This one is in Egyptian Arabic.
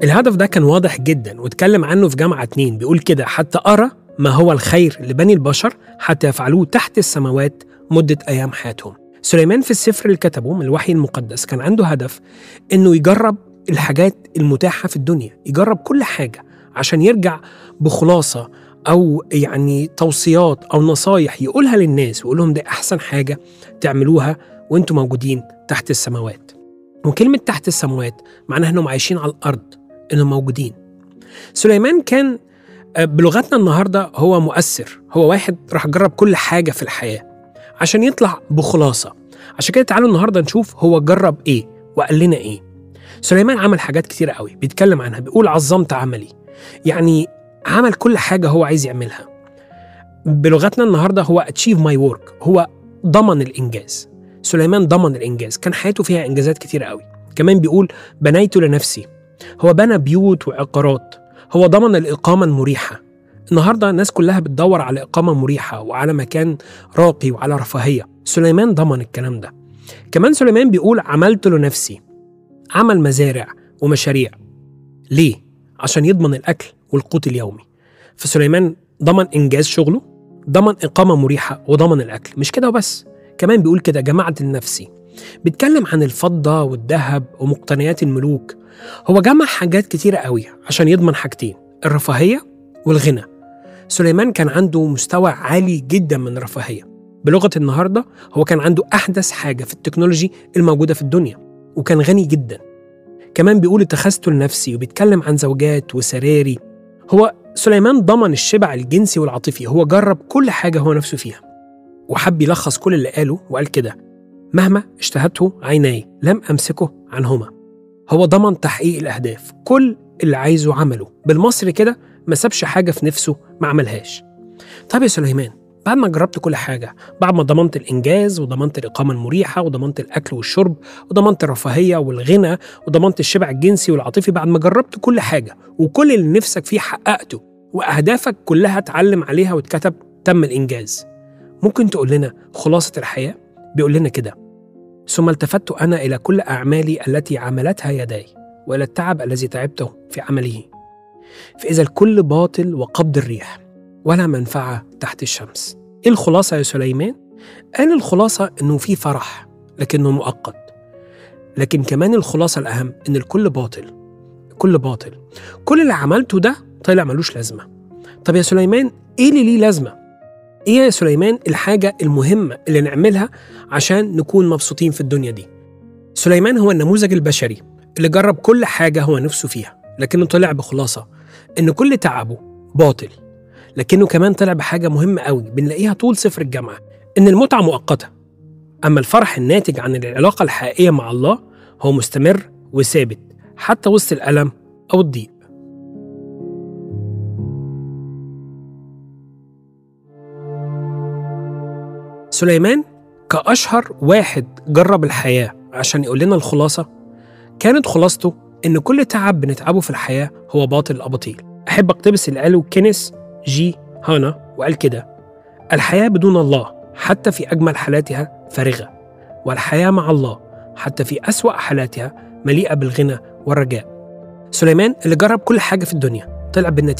الهدف ده كان واضح جدا واتكلم عنه في جامعة اتنين بيقول كده حتى أرى ما هو الخير لبني البشر حتى يفعلوه تحت السماوات مدة أيام حياتهم سليمان في السفر اللي كتبه من الوحي المقدس كان عنده هدف إنه يجرب الحاجات المتاحة في الدنيا يجرب كل حاجة عشان يرجع بخلاصة أو يعني توصيات أو نصايح يقولها للناس ويقول لهم ده أحسن حاجة تعملوها وأنتم موجودين تحت السماوات وكلمة تحت السماوات معناها أنهم عايشين على الأرض أنهم موجودين سليمان كان آه، بلغتنا النهاردة هو مؤثر هو واحد راح جرب كل حاجة في الحياة عشان يطلع بخلاصة عشان كده تعالوا النهاردة نشوف هو جرب إيه وقال لنا إيه سليمان عمل حاجات كتيرة قوي بيتكلم عنها بيقول عظمت عملي يعني عمل كل حاجة هو عايز يعملها بلغتنا النهاردة هو achieve my work هو ضمن الإنجاز سليمان ضمن الإنجاز كان حياته فيها إنجازات كتيرة قوي كمان بيقول بنيت لنفسي هو بنى بيوت وعقارات هو ضمن الإقامة المريحة النهاردة الناس كلها بتدور على إقامة مريحة وعلى مكان راقي وعلى رفاهية سليمان ضمن الكلام ده كمان سليمان بيقول عملت لنفسي عمل مزارع ومشاريع ليه؟ عشان يضمن الأكل والقوت اليومي فسليمان ضمن إنجاز شغله ضمن إقامة مريحة وضمن الأكل مش كده وبس كمان بيقول كده جمعت لنفسي بيتكلم عن الفضة والذهب ومقتنيات الملوك هو جمع حاجات كتيرة قوي عشان يضمن حاجتين الرفاهية والغنى سليمان كان عنده مستوى عالي جدا من الرفاهية بلغة النهاردة هو كان عنده أحدث حاجة في التكنولوجي الموجودة في الدنيا وكان غني جدا كمان بيقول اتخذته لنفسي وبيتكلم عن زوجات وسراري هو سليمان ضمن الشبع الجنسي والعاطفي هو جرب كل حاجة هو نفسه فيها وحب يلخص كل اللي قاله وقال كده مهما اشتهته عيناي لم أمسكه عنهما هو ضمن تحقيق الأهداف كل اللي عايزه عمله بالمصري كده ما سابش حاجة في نفسه ما عملهاش طب يا سليمان بعد ما جربت كل حاجة بعد ما ضمنت الإنجاز وضمنت الإقامة المريحة وضمنت الأكل والشرب وضمنت الرفاهية والغنى وضمنت الشبع الجنسي والعاطفي بعد ما جربت كل حاجة وكل اللي نفسك فيه حققته وأهدافك كلها اتعلم عليها واتكتب تم الإنجاز ممكن تقول لنا خلاصة الحياة؟ بيقول لنا كده ثم التفت أنا إلى كل أعمالي التي عملتها يداي وإلى التعب الذي تعبته في عمله فإذا الكل باطل وقبض الريح ولا منفعة تحت الشمس إيه الخلاصة يا سليمان؟ قال الخلاصة إنه في فرح لكنه مؤقت لكن كمان الخلاصة الأهم إن الكل باطل كل باطل كل اللي عملته ده طلع ملوش لازمة طب يا سليمان إيه اللي ليه لازمة؟ إيه يا سليمان الحاجة المهمة اللي نعملها عشان نكون مبسوطين في الدنيا دي؟ سليمان هو النموذج البشري اللي جرب كل حاجة هو نفسه فيها لكنه طلع بخلاصة إن كل تعبه باطل لكنه كمان طلع بحاجة مهمة قوي بنلاقيها طول سفر الجامعة إن المتعة مؤقتة أما الفرح الناتج عن العلاقة الحقيقية مع الله هو مستمر وثابت حتى وسط الألم أو الضيق سليمان كأشهر واحد جرب الحياة عشان يقول لنا الخلاصة كانت خلاصته إن كل تعب بنتعبه في الحياة هو باطل الأباطيل أحب أقتبس اللي قاله كينيس جي هانا وقال كده الحياة بدون الله حتى في أجمل حالاتها فارغة والحياة مع الله حتى في أسوأ حالاتها مليئة بالغنى والرجاء سليمان اللي جرب كل حاجة في الدنيا طلع بالنتيجة